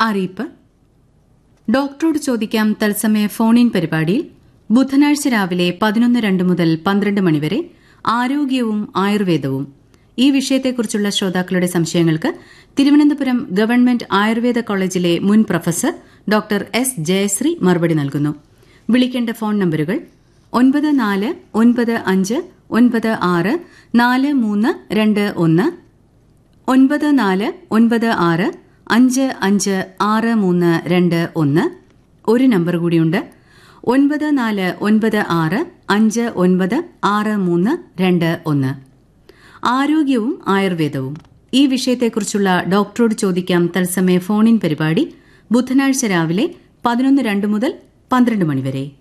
അറിയിപ്പ് ഡോക്ടറോട് ചോദിക്കാം തത്സമയ ഫോണിൻ പരിപാടിയിൽ ബുധനാഴ്ച രാവിലെ പതിനൊന്ന് രണ്ട് മുതൽ പന്ത്രണ്ട് മണിവരെ ആരോഗ്യവും ആയുർവേദവും ഈ വിഷയത്തെക്കുറിച്ചുള്ള ശ്രോതാക്കളുടെ സംശയങ്ങൾക്ക് തിരുവനന്തപുരം ഗവൺമെന്റ് ആയുർവേദ കോളേജിലെ മുൻ പ്രൊഫസർ ഡോക്ടർ എസ് ജയശ്രീ മറുപടി നൽകുന്നു വിളിക്കേണ്ട ഫോൺ നമ്പറുകൾ ഒൻപത് നാല് ഒൻപത് അഞ്ച് ഒൻപത് ആറ് നാല് മൂന്ന് രണ്ട് ഒന്ന് ഒൻപത് നാല് ഒൻപത് ആറ് അഞ്ച് അഞ്ച് ആറ് മൂന്ന് രണ്ട് ഒന്ന് ഒരു നമ്പർ കൂടിയുണ്ട് ഒൻപത് നാല് ഒൻപത് ആറ് അഞ്ച് ഒൻപത് ആറ് മൂന്ന് രണ്ട് ഒന്ന് ആരോഗ്യവും ആയുർവേദവും ഈ വിഷയത്തെക്കുറിച്ചുള്ള ഡോക്ടറോട് ചോദിക്കാം തത്സമയ ഫോണിൻ പരിപാടി ബുധനാഴ്ച രാവിലെ പതിനൊന്ന് രണ്ട് മുതൽ പന്ത്രണ്ട് മണിവരെ